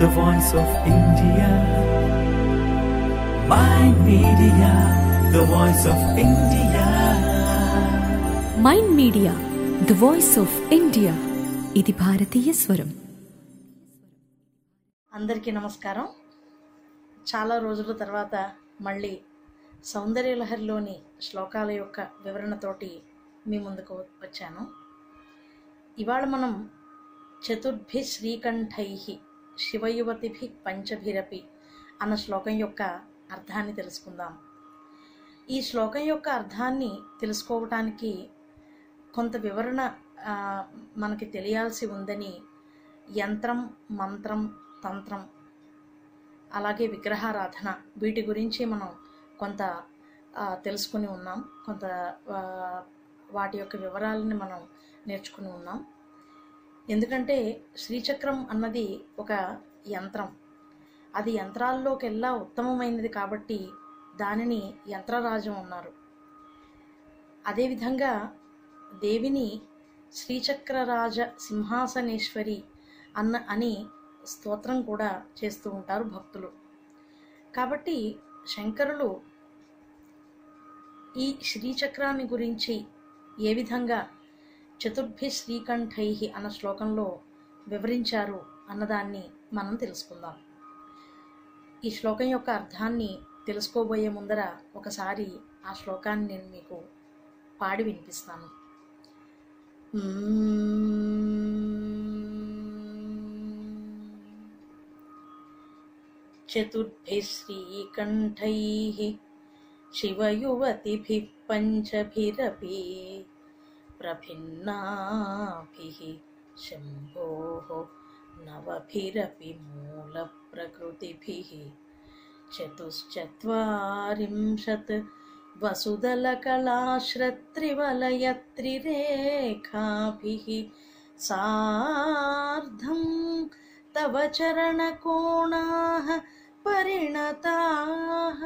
the voice of India. My media, the voice of India. Mind media the voice of India ఇది భారతీయ స్వరం అందరికీ నమస్కారం చాలా రోజుల తర్వాత మళ్ళీ సౌందర్యలహరిలోని శ్లోకాల యొక్క వివరణతోటి మీ ముందుకు వచ్చాను ఇవాళ మనం చతుర్భి శ్రీకంఠై శివయువతిభి పంచభిరపి అన్న శ్లోకం యొక్క అర్థాన్ని తెలుసుకుందాం ఈ శ్లోకం యొక్క అర్థాన్ని తెలుసుకోవటానికి కొంత వివరణ ఆ, మనకి తెలియాల్సి ఉందని యంత్రం మంత్రం తంత్రం అలాగే విగ్రహారాధన వీటి గురించి మనం కొంత ఆ, తెలుసుకుని ఉన్నాం కొంత ఆ, వాటి యొక్క వివరాలని మనం నేర్చుకుని ఉన్నాం ఎందుకంటే శ్రీచక్రం అన్నది ఒక యంత్రం అది యంత్రాల్లోకెల్లా ఉత్తమమైనది కాబట్టి దానిని యంత్రరాజం అన్నారు అదేవిధంగా దేవిని శ్రీచక్రరాజ సింహాసనేశ్వరి అన్న అని స్తోత్రం కూడా చేస్తూ ఉంటారు భక్తులు కాబట్టి శంకరులు ఈ శ్రీచక్రాన్ని గురించి ఏ విధంగా చతుర్భి శ్రీకంఠై అన్న శ్లోకంలో వివరించారు అన్నదాన్ని మనం తెలుసుకుందాం ఈ శ్లోకం యొక్క అర్థాన్ని తెలుసుకోబోయే ముందర ఒకసారి ఆ శ్లోకాన్ని నేను మీకు పాడి వినిపిస్తాను చతుర్భిः श्रीकण्ठैः शिवयुवतिभिः पञ्चभिरपि प्रभिन्नाभिः शम्भोः नवभिरपि मूलप्रकृतिभिः चतुश्चत्वारिंशत् वसुदलकलाश्रत्रिवलयत्रिरेखाभिः सार्धं तव चरणकोणाः పరిణతాః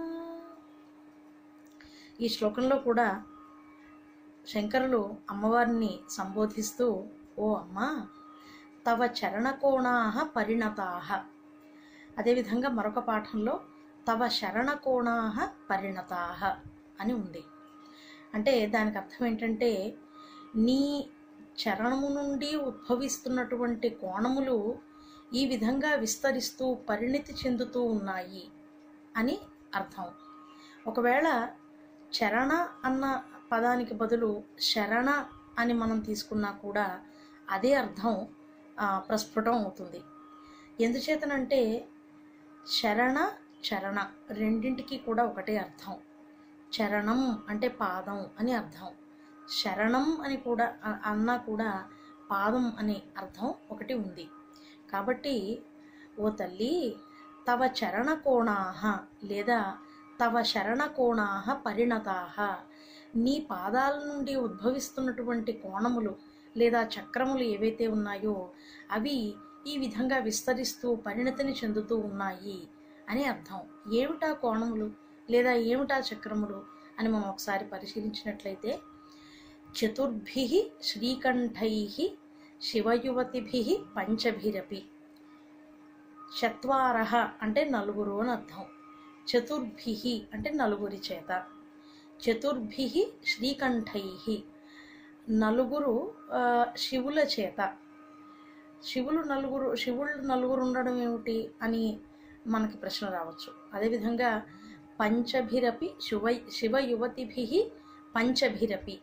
ఈ శ్లోకంలో కూడా శంకరులు అమ్మవారిని సంబోధిస్తూ ఓ అమ్మా తవ చరణకోణాహ పరిణతాహ అదేవిధంగా మరొక పాఠంలో తవ శరణకోణాహ పరిణతాహ అని ఉంది అంటే దానికి అర్థం ఏంటంటే నీ చరణము నుండి ఉద్భవిస్తున్నటువంటి కోణములు ఈ విధంగా విస్తరిస్తూ పరిణితి చెందుతూ ఉన్నాయి అని అర్థం ఒకవేళ చరణ అన్న పదానికి బదులు శరణ అని మనం తీసుకున్నా కూడా అదే అర్థం ఆ, ప్రస్ఫుటం అవుతుంది ఎందుచేతనంటే శరణ చరణ రెండింటికి కూడా ఒకటే అర్థం చరణం అంటే పాదం అని అర్థం శరణం అని కూడా అ- అన్నా కూడా పాదం అనే అర్థం ఒకటి ఉంది కాబట్టి ఓ తల్లి తవ చరణ కోణాహ లేదా తవ శరణ కోణాహ పరిణతాహ నీ పాదాల నుండి ఉద్భవిస్తున్నటువంటి కోణములు లేదా చక్రములు ఏవైతే ఉన్నాయో అవి ఈ విధంగా విస్తరిస్తూ పరిణతిని చెందుతూ ఉన్నాయి అని అర్థం ఏమిటా కోణములు లేదా ఏమిటా చక్రములు అని మనం ఒకసారి పరిశీలించినట్లయితే చతుర్భి శ్రీకంఠై శివయువతిభి పంచభిరపి చత్వార అంటే నలుగురు అని అర్థం చతుర్భి అంటే నలుగురి చేత చతుర్భి శ్రీకంఠై నలుగురు ఆ, శివుల చేత శివులు నలుగురు శివుళ్ళు నలుగురు ఉండడం ఏమిటి అని మనకి ప్రశ్న రావచ్చు అదేవిధంగా పంచభిరపి శివ శివ యువతిభి పంచభిరపి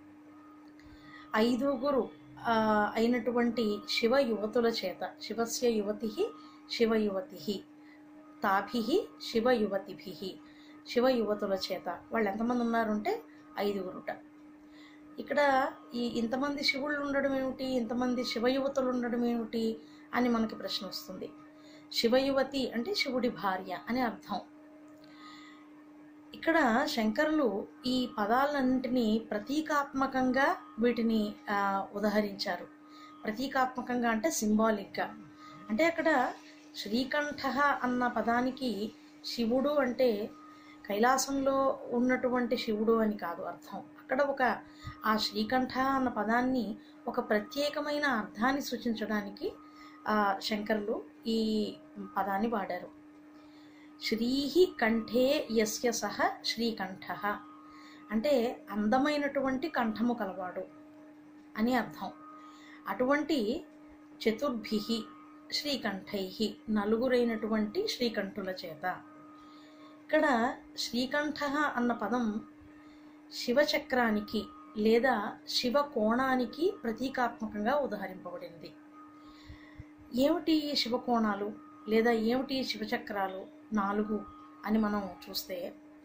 ఐదుగురు ఆ, అయినటువంటి శివ యువతుల చేత శివస్య యువతి శివ యువతి తాభి శివ యువతిభి శివ యువతుల చేత వాళ్ళు ఎంతమంది ఉన్నారంటే ఐదుగురుట ఇక్కడ ఈ ఇంతమంది శివుళ్ళు ఉండడం ఏమిటి ఇంతమంది శివ యువతులు ఉండడం ఏమిటి అని మనకి ప్రశ్న వస్తుంది శివయువతి అంటే శివుడి భార్య అని అర్థం ఇక్కడ శంకరులు ఈ పదాలన్నింటినీ ప్రతీకాత్మకంగా వీటిని ఆ, ఉదహరించారు ప్రతీకాత్మకంగా అంటే సింబాలిక్గా అంటే అక్కడ శ్రీకంఠ అన్న పదానికి శివుడు అంటే కైలాసంలో ఉన్నటువంటి శివుడు అని కాదు అర్థం అక్కడ ఒక ఆ శ్రీకంఠ అన్న పదాన్ని ఒక ప్రత్యేకమైన అర్థాన్ని సూచించడానికి ఆ, శంకరులు ఈ పదాన్ని వాడారు శ్రీహి కంఠే యస్య సహ శ్రీకంఠ అంటే అందమైనటువంటి కంఠము కలవాడు అని అర్థం అటువంటి చతుర్భి శ్రీకంఠై నలుగురైనటువంటి శ్రీకంఠుల చేత ఇక్కడ శ్రీకంఠ అన్న పదం శివచక్రానికి లేదా శివ కోణానికి ప్రతీకాత్మకంగా ఉదహరింపబడింది ఏమిటి ఈ శివకోణాలు లేదా ఏమిటి ఈ శివచక్రాలు నాలుగు అని మనం చూస్తే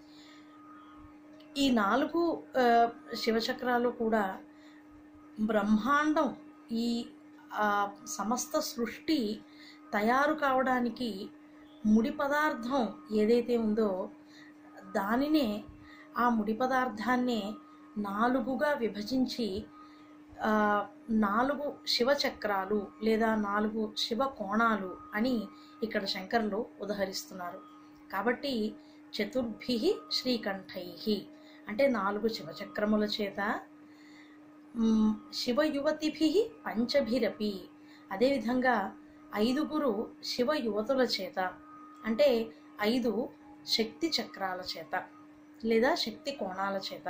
ఈ నాలుగు ఆ, శివచక్రాలు కూడా బ్రహ్మాండం ఈ ఆ, సమస్త సృష్టి తయారు కావడానికి ముడి పదార్థం ఏదైతే ఉందో దానినే ఆ ముడి పదార్థాన్నే నాలుగుగా విభజించి ఆ, నాలుగు శివచక్రాలు లేదా నాలుగు శివ కోణాలు అని ఇక్కడ శంకరులు ఉదహరిస్తున్నారు కాబట్టి చతుర్భి శ్రీకంఠై అంటే నాలుగు శివచక్రముల చేత మ్, శివయువతిభి పంచభిరపి అదేవిధంగా ఐదుగురు శివ యువతుల చేత అంటే ఐదు శక్తి చక్రాల చేత లేదా శక్తి కోణాల చేత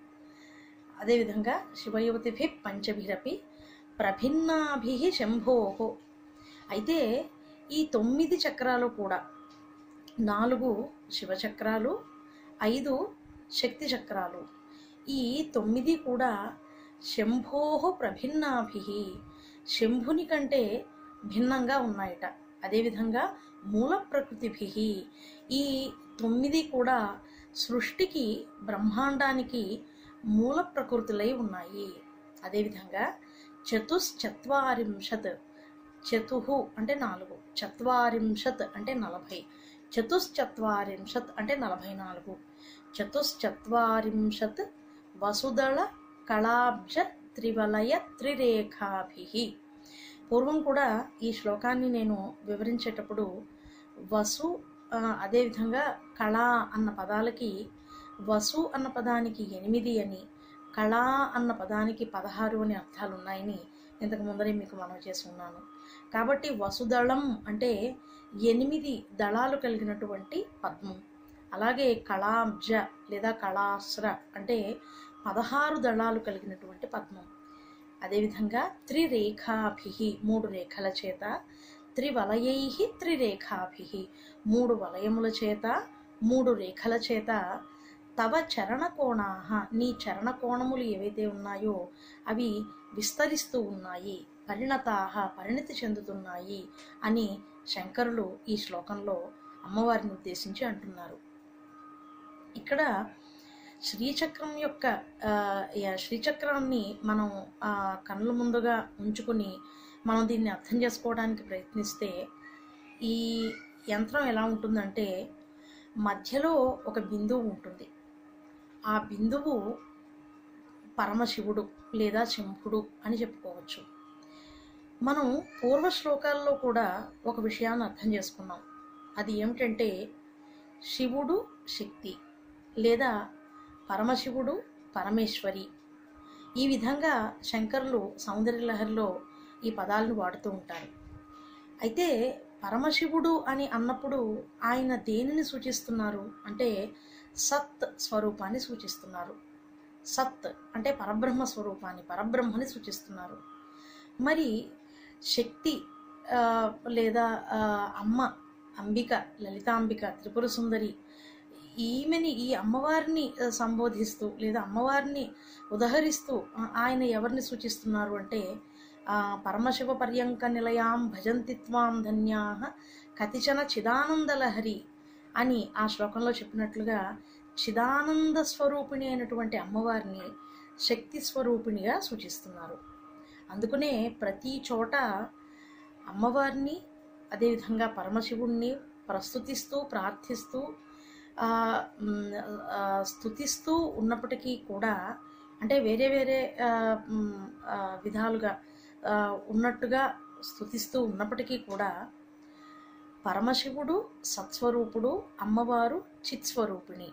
అదేవిధంగా శివయువతిభి పంచభిరపి ప్రభిన్నాభి శంభోహో అయితే ఈ తొమ్మిది చక్రాలు కూడా నాలుగు శివచక్రాలు ఐదు శక్తి చక్రాలు ఈ తొమ్మిది కూడా శంభోహ ప్రభిన్నాభి శంభుని కంటే భిన్నంగా ఉన్నాయట అదేవిధంగా మూల ప్రకృతిభి ఈ తొమ్మిది కూడా సృష్టికి బ్రహ్మాండానికి మూల ప్రకృతులై ఉన్నాయి అదేవిధంగా చతుశ్చత్వారింశత్ చతుహు అంటే నాలుగు చత్వారింశత్ అంటే నలభై చతుశ్చత్వారింశత్ అంటే నలభై నాలుగు చతుశ్చత్వారింశత్ వసుదళ కళాబ్జ త్రివలయ త్రిరేఖాభి పూర్వం కూడా ఈ శ్లోకాన్ని నేను వివరించేటప్పుడు వసు ఆ, అదేవిధంగా కళ అన్న పదాలకి వసు అన్న పదానికి ఎనిమిది అని కళ అన్న పదానికి పదహారు అని అర్థాలు ఉన్నాయని ఇంతకు ముందరే మీకు మనవి చేసి ఉన్నాను కాబట్టి వసుదళం అంటే ఎనిమిది దళాలు కలిగినటువంటి పద్మం అలాగే కళాబ్జ లేదా కళాస్ర అంటే పదహారు దళాలు కలిగినటువంటి పద్మం అదేవిధంగా త్రిరేఖాభి మూడు రేఖల చేత త్రివలయై త్రిరేఖాభి మూడు వలయముల చేత మూడు రేఖల చేత తవ చరణ కోణాహ నీ చరణ కోణములు ఏవైతే ఉన్నాయో అవి విస్తరిస్తూ ఉన్నాయి పరిణతాహ పరిణతి చెందుతున్నాయి అని శంకరులు ఈ శ్లోకంలో అమ్మవారిని ఉద్దేశించి అంటున్నారు ఇక్కడ శ్రీచక్రం యొక్క ఆ, యా- శ్రీచక్రాన్ని మనం ఆ, కళ్ళ ముందుగా ఉంచుకుని మనం దీన్ని అర్థం చేసుకోవడానికి ప్రయత్నిస్తే ఈ యంత్రం ఎలా ఉంటుందంటే మధ్యలో ఒక బిందువు ఉంటుంది ఆ బిందువు పరమశివుడు లేదా శంభుడు అని చెప్పుకోవచ్చు మనం పూర్వ శ్లోకాల్లో కూడా ఒక విషయాన్ని అర్థం చేసుకున్నాం అది ఏమిటంటే శివుడు శక్తి లేదా పరమశివుడు పరమేశ్వరి ఈ విధంగా శంకరులు సౌందర్యలహరిలో ఈ పదాలను వాడుతూ ఉంటారు అయితే పరమశివుడు అని అన్నప్పుడు ఆయన దేనిని సూచిస్తున్నారు అంటే సత్ స్వరూపాన్ని సూచిస్తున్నారు సత్ అంటే పరబ్రహ్మ స్వరూపాన్ని పరబ్రహ్మని సూచిస్తున్నారు మరి శక్తి ఆ, లేదా ఆ, అమ్మ అంబిక లలితాంబిక త్రిపుర సుందరి ఈమెని ఈ అమ్మవారిని ఆ, సంబోధిస్తూ లేదా అమ్మవారిని ఉదహరిస్తూ ఆ, ఆయన ఎవరిని సూచిస్తున్నారు అంటే ఆ, పరమశివ పర్యంక నిలయాం భజంతి త్వాం ధన్యా కతిచన చిదానందలహరి అని ఆ శ్లోకంలో చెప్పినట్లుగా చిదానంద స్వరూపిణి అయినటువంటి అమ్మవారిని శక్తి స్వరూపిణిగా సూచిస్తున్నారు అందుకనే ప్రతి చోట అమ్మవారిని అదేవిధంగా పరమశివుణ్ణి ప్రస్తుతిస్తూ ప్రార్థిస్తూ ఆ, మ్, ఆ, స్తుతిస్తూ ఉన్నప్పటికీ కూడా అంటే వేరే వేరే ఆ, మ్, ఆ, విధాలుగా ఆ, ఉన్నట్టుగా స్తుతిస్తూ ఉన్నప్పటికీ కూడా పరమశివుడు సత్స్వరూపుడు అమ్మవారు చిత్స్వరూపిణి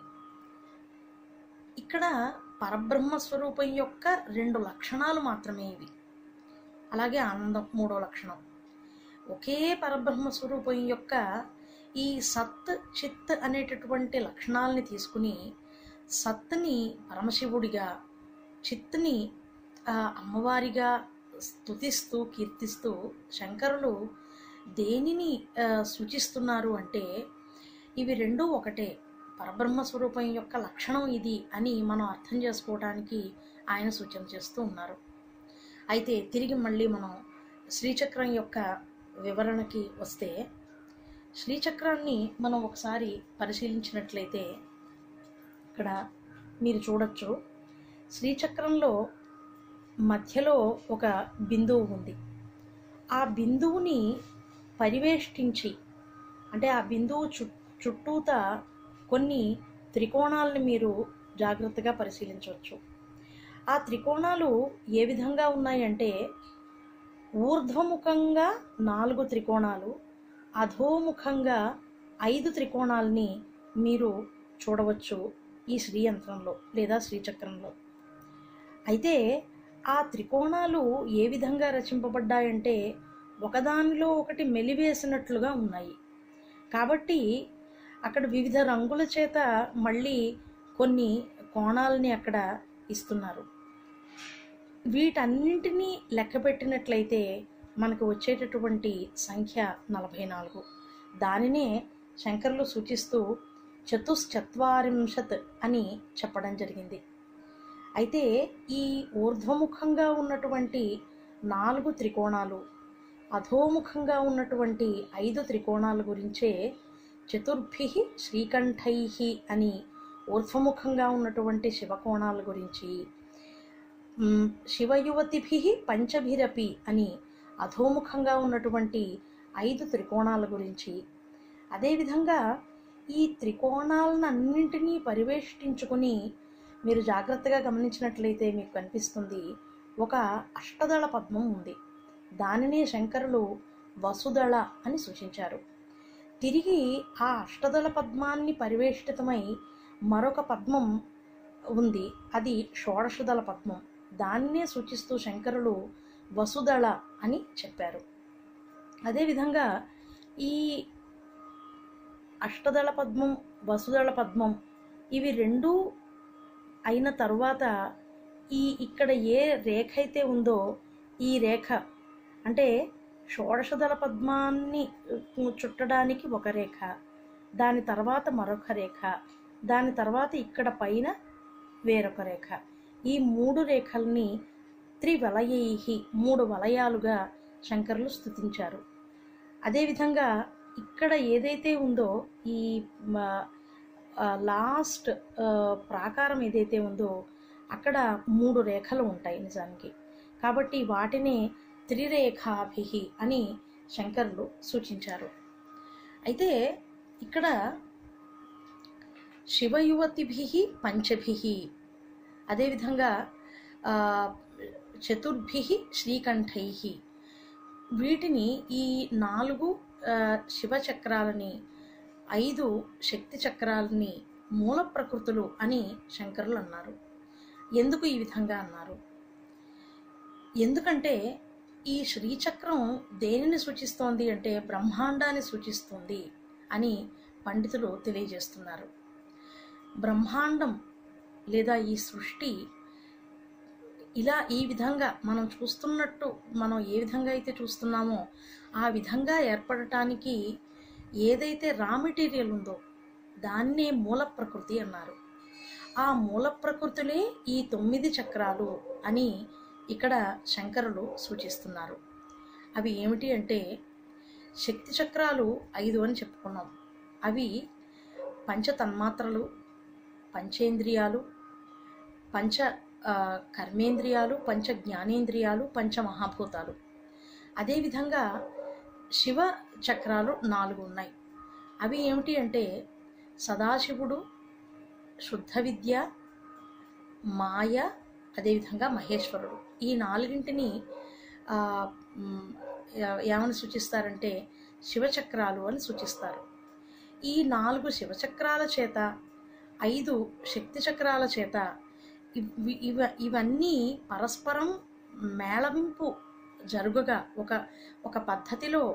ఇక్కడ పరబ్రహ్మ స్వరూపం యొక్క రెండు లక్షణాలు మాత్రమే ఇవి అలాగే ఆనందం మూడో లక్షణం ఒకే పరబ్రహ్మ స్వరూపం యొక్క ఈ సత్ చిత్ అనేటటువంటి లక్షణాలని తీసుకుని సత్ని పరమశివుడిగా చిత్ని ఆ, అమ్మవారిగా స్తుతిస్తూ కీర్తిస్తూ శంకరులు దేనిని ఆ, సూచిస్తున్నారు అంటే ఇవి రెండూ ఒకటే పరబ్రహ్మ స్వరూపం యొక్క లక్షణం ఇది అని మనం అర్థం చేసుకోవడానికి ఆయన సూచన చేస్తూ ఉన్నారు అయితే తిరిగి మళ్ళీ మనం శ్రీచక్రం యొక్క వివరణకి వస్తే శ్రీచక్రాన్ని మనం ఒకసారి పరిశీలించినట్లయితే ఇక్కడ మీరు చూడొచ్చు శ్రీచక్రంలో మధ్యలో ఒక బిందువు ఉంది ఆ బిందువుని పరివేష్టించి అంటే ఆ బిందువు చు చుట్టూత కొన్ని త్రికోణాలను మీరు జాగ్రత్తగా పరిశీలించవచ్చు ఆ త్రికోణాలు ఏ విధంగా ఉన్నాయంటే ఊర్ధ్వముఖంగా నాలుగు త్రికోణాలు అధోముఖంగా ఐదు త్రికోణాలని మీరు చూడవచ్చు ఈ శ్రీయంత్రంలో లేదా శ్రీచక్రంలో అయితే ఆ త్రికోణాలు ఏ విధంగా రచింపబడ్డాయంటే ఒకదానిలో ఒకటి మెలివేసినట్లుగా ఉన్నాయి కాబట్టి అక్కడ వివిధ రంగుల చేత మళ్ళీ కొన్ని కోణాలని అక్కడ ఇస్తున్నారు వీటన్నింటినీ లెక్క పెట్టినట్లయితే మనకు వచ్చేటటువంటి సంఖ్య నలభై నాలుగు దానినే శంకర్లు సూచిస్తూ చతుశ్చత్వారింశత్ అని చెప్పడం జరిగింది అయితే ఈ ఊర్ధ్వముఖంగా ఉన్నటువంటి నాలుగు త్రికోణాలు అధోముఖంగా ఉన్నటువంటి ఐదు త్రికోణాల గురించే చతుర్భి శ్రీకంఠై అని ఊర్ధ్వముఖంగా ఉన్నటువంటి శివకోణాల గురించి మ్, శివయువతిభి పంచభిరపి అని అధోముఖంగా ఉన్నటువంటి ఐదు త్రికోణాల గురించి అదేవిధంగా ఈ త్రికోణాలన్నింటినీ పరివేష్టించుకుని మీరు జాగ్రత్తగా గమనించినట్లయితే మీకు కనిపిస్తుంది ఒక అష్టదళ పద్మం ఉంది దానినే శంకరులు వసుదళ అని సూచించారు తిరిగి ఆ అష్టదళ పద్మాన్ని పరివేష్టితమై మరొక పద్మం ఉంది అది షోడశదళ పద్మం దాన్నే సూచిస్తూ శంకరులు వసుదళ అని చెప్పారు అదేవిధంగా ఈ అష్టదళ పద్మం వసుదళ పద్మం ఇవి రెండూ అయిన తరువాత ఈ ఇక్కడ ఏ రేఖ అయితే ఉందో ఈ రేఖ అంటే షోడశదళ పద్మాన్ని ఉ, చుట్టడానికి ఒక రేఖ దాని తర్వాత మరొక రేఖ దాని తర్వాత ఇక్కడ పైన వేరొక రేఖ ఈ మూడు రేఖల్ని త్రివలయై మూడు వలయాలుగా శంకరులు స్థుతించారు అదేవిధంగా ఇక్కడ ఏదైతే ఉందో ఈ మ- ఆ, లాస్ట్ ఆ, ప్రాకారం ఏదైతే ఉందో అక్కడ మూడు రేఖలు ఉంటాయి నిజానికి కాబట్టి వాటిని త్రిరేఖాభి అని శంకరులు సూచించారు అయితే ఇక్కడ శివయువతిభి పంచభి అదేవిధంగా ఆ, చతుర్భి శ్రీకంఠై వీటిని ఈ నాలుగు ఆ, శివచక్రాలని ఐదు శక్తి చక్రాలని మూల ప్రకృతులు అని శంకరులు అన్నారు ఎందుకు ఈ విధంగా అన్నారు ఎందుకంటే ఈ శ్రీచక్రం దేనిని సూచిస్తోంది అంటే బ్రహ్మాండాన్ని సూచిస్తుంది అని పండితులు తెలియజేస్తున్నారు బ్రహ్మాండం లేదా ఈ సృష్టి ఇలా ఈ విధంగా మనం చూస్తున్నట్టు మనం ఏ విధంగా అయితే చూస్తున్నామో ఆ విధంగా ఏర్పడటానికి ఏదైతే రా మెటీరియల్ ఉందో దాన్నే మూల ప్రకృతి అన్నారు ఆ మూల ప్రకృతులే ఈ తొమ్మిది చక్రాలు అని ఇక్కడ శంకరులు సూచిస్తున్నారు అవి ఏమిటి అంటే శక్తి చక్రాలు ఐదు అని చెప్పుకున్నాం అవి పంచ తన్మాత్రలు పంచేంద్రియాలు పంచ ఆ, కర్మేంద్రియాలు పంచ జ్ఞానేంద్రియాలు పంచ మహాభూతాలు అదేవిధంగా శివ చక్రాలు నాలుగు ఉన్నాయి అవి ఏమిటి అంటే సదాశివుడు శుద్ధ విద్య మాయ అదేవిధంగా మహేశ్వరుడు ఈ నాలుగింటిని ఆ, మ్, ఏ- ఏమని సూచిస్తారంటే శివచక్రాలు అని సూచిస్తారు ఈ నాలుగు శివచక్రాల చేత ఐదు శక్తి చక్రాల చేత ఇవి ఇవ ఇవన్నీ పరస్పరం మేళవింపు జరుగుగా ఒక ఒక పద్ధతిలో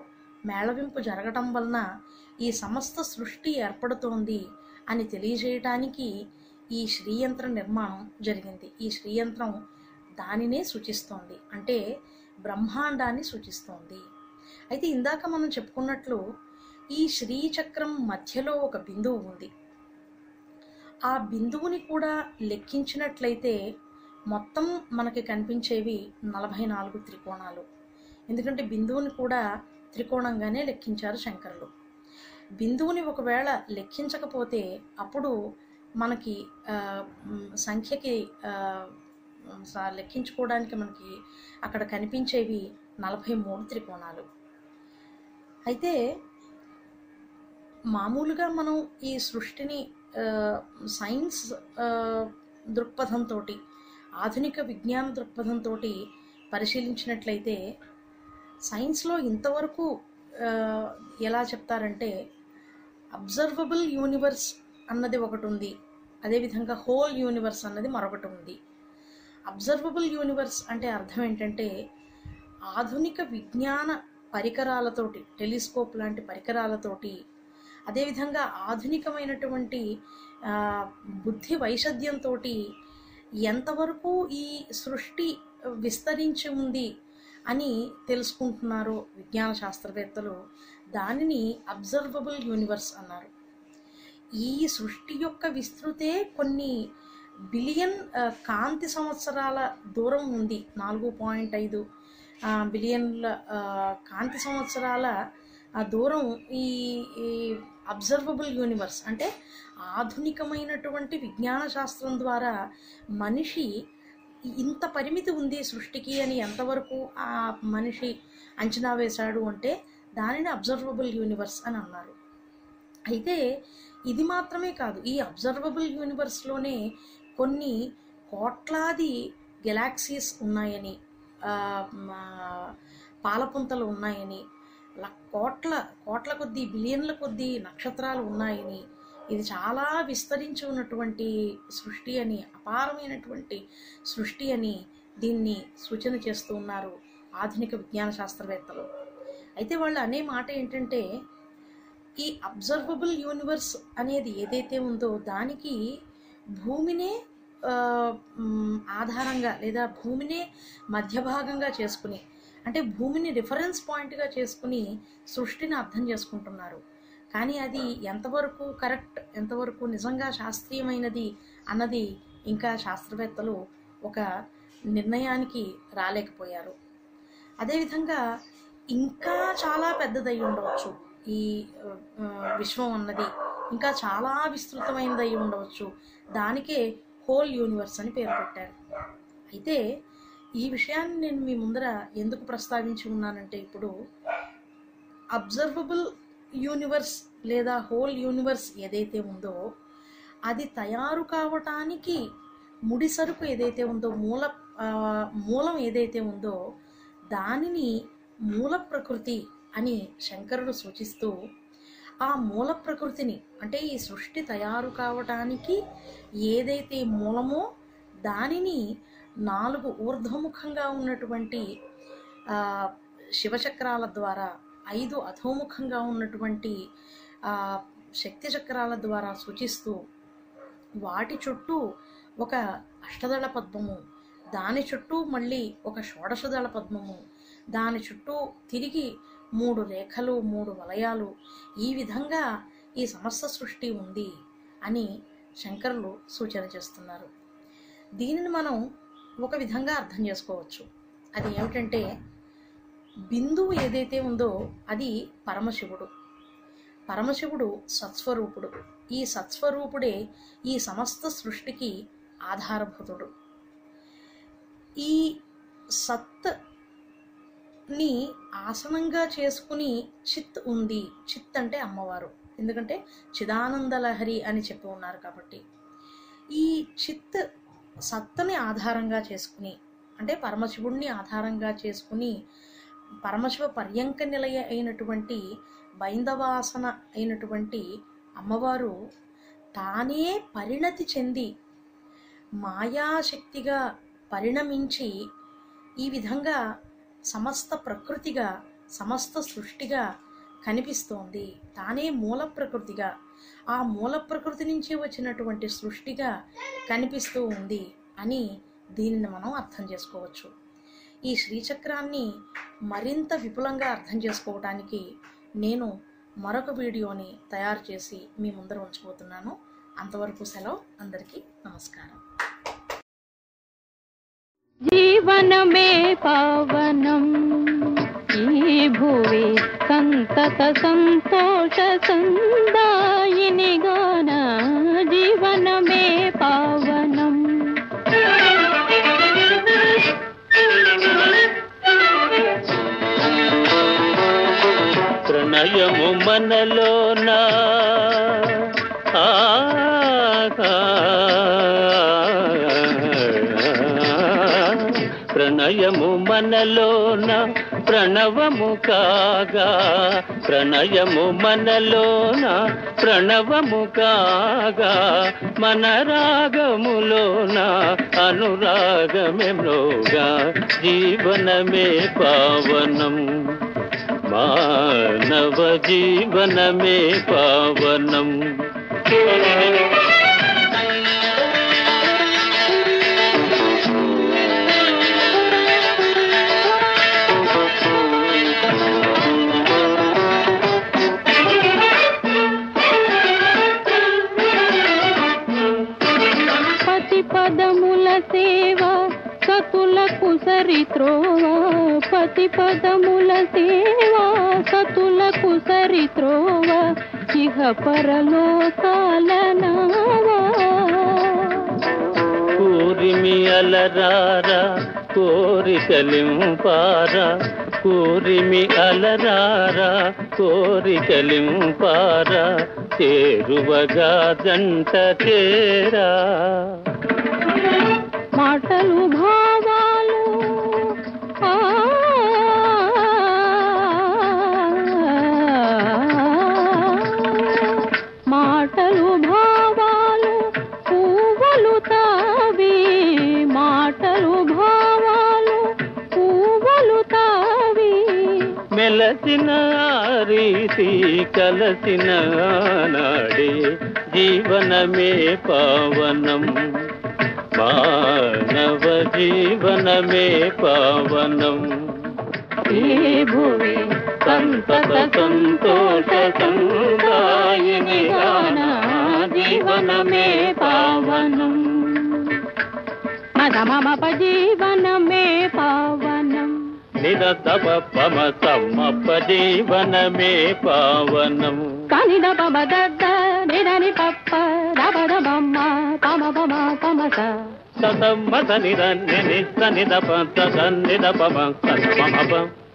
మేళవింపు జరగటం వలన ఈ సమస్త సృష్టి ఏర్పడుతోంది అని తెలియజేయటానికి ఈ శ్రీయంత్ర నిర్మాణం జరిగింది ఈ శ్రీయంత్రం దానినే సూచిస్తోంది అంటే బ్రహ్మాండాన్ని సూచిస్తోంది అయితే ఇందాక మనం చెప్పుకున్నట్లు ఈ శ్రీచక్రం మధ్యలో ఒక బిందువు ఉంది ఆ బిందువుని కూడా లెక్కించినట్లయితే మొత్తం మనకి కనిపించేవి నలభై నాలుగు త్రికోణాలు ఎందుకంటే బిందువుని కూడా త్రికోణంగానే లెక్కించారు శంకరులు బిందువుని ఒకవేళ లెక్కించకపోతే అప్పుడు మనకి ఆ, మ్, సంఖ్యకి ఆ, స- లెక్కించుకోవడానికి మనకి అక్కడ కనిపించేవి నలభై మూడు త్రికోణాలు అయితే మామూలుగా మనం ఈ సృష్టిని ఆ, సైన్స్ ఆ, దృక్పథంతో ఆధునిక విజ్ఞాన దృక్పథంతో పరిశీలించినట్లయితే సైన్స్లో ఇంతవరకు ఆ, ఎలా చెప్తారంటే అబ్జర్వబుల్ యూనివర్స్ అన్నది ఒకటి ఉంది అదేవిధంగా హోల్ యూనివర్స్ అన్నది మరొకటి ఉంది అబ్జర్వబుల్ యూనివర్స్ అంటే అర్థం ఏంటంటే ఆధునిక విజ్ఞాన పరికరాలతోటి టెలిస్కోప్ లాంటి పరికరాలతోటి అదేవిధంగా ఆధునికమైనటువంటి ఆ, బుద్ధి వైషధ్యంతో ఎంతవరకు ఈ సృష్టి విస్తరించి ఉంది అని తెలుసుకుంటున్నారో విజ్ఞాన శాస్త్రవేత్తలు దానిని అబ్జర్వబుల్ యూనివర్స్ అన్నారు ఈ సృష్టి యొక్క విస్తృతే కొన్ని బిలియన్ ఆ, కాంతి సంవత్సరాల దూరం ఉంది నాలుగు పాయింట్ ఐదు ఆ, బిలియన్ల ఆ, కాంతి సంవత్సరాల ఆ దూరం ఈ ఈ అబ్జర్వబుల్ యూనివర్స్ అంటే ఆధునికమైనటువంటి విజ్ఞాన శాస్త్రం ద్వారా మనిషి ఇంత పరిమితి ఉంది సృష్టికి అని ఎంతవరకు ఆ మనిషి అంచనా వేశాడు అంటే దానిని అబ్జర్వబుల్ యూనివర్స్ అని అన్నారు అయితే ఇది మాత్రమే కాదు ఈ అబ్జర్వబుల్ యూనివర్స్లోనే కొన్ని కోట్లాది గెలాక్సీస్ ఉన్నాయని ఆ, మా పాలపుంతలు ఉన్నాయని ల- కోట్ల కోట్ల కొద్దీ బిలియన్ల కొద్దీ నక్షత్రాలు ఉన్నాయని ఇది చాలా విస్తరించి ఉన్నటువంటి సృష్టి అని అపారమైనటువంటి సృష్టి అని దీన్ని సూచన చేస్తూ ఉన్నారు ఆధునిక విజ్ఞాన శాస్త్రవేత్తలు అయితే వాళ్ళు అనే మాట ఏంటంటే ఈ అబ్జర్వబుల్ యూనివర్స్ అనేది ఏదైతే ఉందో దానికి భూమినే ఆ, మ్, ఆధారంగా లేదా భూమినే మధ్య భాగంగా చేసుకుని అంటే భూమిని రిఫరెన్స్ పాయింట్గా చేసుకుని సృష్టిని అర్థం చేసుకుంటున్నారు కానీ అది ఎంతవరకు కరెక్ట్ ఎంతవరకు నిజంగా శాస్త్రీయమైనది అన్నది ఇంకా శాస్త్రవేత్తలు ఒక నిర్ణయానికి రాలేకపోయారు అదేవిధంగా ఇంకా చాలా పెద్దదై ఉండవచ్చు ఈ ఆ, విశ్వం అన్నది ఇంకా చాలా విస్తృతమైనదై ఉండవచ్చు దానికే హోల్ యూనివర్స్ అని పేరు పెట్టారు అయితే ఈ విషయాన్ని నేను మీ ముందర ఎందుకు ప్రస్తావించి ఉన్నానంటే ఇప్పుడు అబ్జర్వబుల్ యూనివర్స్ లేదా హోల్ యూనివర్స్ ఏదైతే ఉందో అది తయారు కావటానికి ముడి సరుకు ఏదైతే ఉందో మూల ఆ, మూలం ఏదైతే ఉందో దానిని మూల ప్రకృతి అని శంకరుడు సూచిస్తూ ఆ మూల ప్రకృతిని అంటే ఈ సృష్టి తయారు కావటానికి ఏదైతే మూలమో దానిని నాలుగు ఊర్ధ్వముఖంగా ఉన్నటువంటి ఆ, శివచక్రాల ద్వారా ఐదు అధోముఖంగా ఉన్నటువంటి ఆ, శక్తి చక్రాల ద్వారా సూచిస్తూ వాటి చుట్టూ ఒక అష్టదళ పద్మము దాని చుట్టూ మళ్ళీ ఒక షోడశదళ పద్మము దాని చుట్టూ తిరిగి మూడు రేఖలు మూడు వలయాలు ఈ విధంగా ఈ సమస్త సృష్టి ఉంది అని శంకరులు సూచన చేస్తున్నారు దీనిని మనం ఒక విధంగా అర్థం చేసుకోవచ్చు అది ఏమిటంటే బిందువు ఏదైతే ఉందో అది పరమశివుడు పరమశివుడు సత్స్వరూపుడు ఈ సత్స్వరూపుడే ఈ సమస్త సృష్టికి ఆధారభూతుడు ఈ సత్ ని ఆసనంగా చేసుకుని చిత్ ఉంది చిత్ అంటే అమ్మవారు ఎందుకంటే చిదానంద లహరి అని చెప్పి ఉన్నారు కాబట్టి ఈ చిత్ సత్తని ఆధారంగా చేసుకుని అంటే పరమశివుణ్ణి ఆధారంగా చేసుకుని పరమశివ పర్యంక నిలయ అయినటువంటి బైందవాసన అయినటువంటి అమ్మవారు తానే పరిణతి చెంది మాయాశక్తిగా పరిణమించి ఈ విధంగా సమస్త ప్రకృతిగా సమస్త సృష్టిగా కనిపిస్తోంది తానే మూల ప్రకృతిగా ఆ మూల ప్రకృతి నుంచి వచ్చినటువంటి సృష్టిగా కనిపిస్తూ ఉంది అని దీనిని మనం అర్థం చేసుకోవచ్చు ఈ శ్రీచక్రాన్ని మరింత విపులంగా అర్థం చేసుకోవడానికి నేను మరొక వీడియోని తయారు చేసి మీ ముందర ఉంచబోతున్నాను అంతవరకు సెలవు అందరికీ నమస్కారం జీవనమే పావనం ఈ భువి సంతత సంతోష సందాయిని గాన జీవనమే పావనం ప్రణయము మనలోన ఆ, ఆ, ప్రణయము మనలోన ప్రణవము కాగా ప్రణయము మనలోన ప్రణవము కాగా మన రాగములోన అనురాగమెమ్రోగా జీవనమే పావనం మానవ జీవనమే పావనం పతి పదముల సేవ సతులకు సరిత్రోవ పతి పదముల సేవ సతులకు సరిత్రోవ ఇహ పరలోకాల నావా కూరిమి అలరారా కోరికలింపారా కూరిమి అలరారా కోరికలింపారా చేరువగా జంట చేరా మాటలు భావాలు ఆ, మాటలు భావాలు పువ్వులు తావి మాటలు భావాలు పువ్వులు తావి మెలసిన ఆ రీతి కలసిన నాడే జీవనమే పావనం మానవ జీవనమే పావనం ఈ భువి సంతత సంతోష సందాయిని గాన జీవనమే పావనం మదమమ జీవనమే పావనం నిరతవ పమ సమ్మప్ప జీవనమే పావనం కనిద పమ దద్ద నిదని పప్ప దబద బమ్మ పమ పమ పమస సతమ్మత నిర నినిస్త నిదప సన్నిద పమ సన్మమ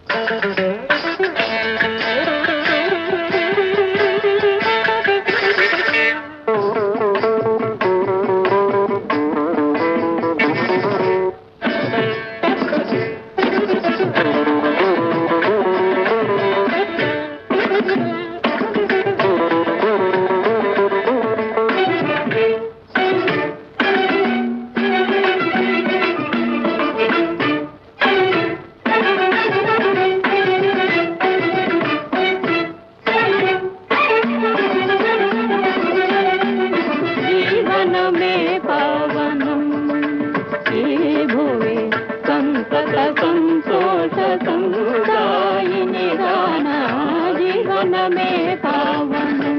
జీవనమే పావనం ఈ భువి సంతత సంతోష సందాయిని గాన జీవనమే పావనం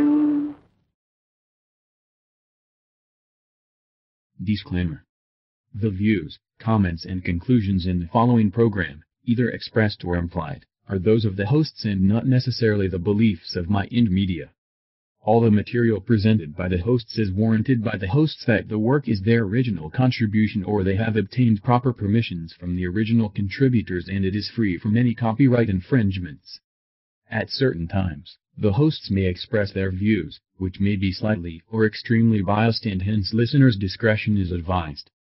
Disclaimer. The views, comments and conclusions in the following program, either expressed or implied, are those of the hosts and not necessarily the beliefs of My Ind Media. All the material presented by the hosts is warranted by the hosts that the work is their original contribution or they have obtained proper permissions from the original contributors and it is free from any copyright infringements. At certain times, the hosts may express their views, which may be slightly or extremely biased and hence listeners' discretion is advised.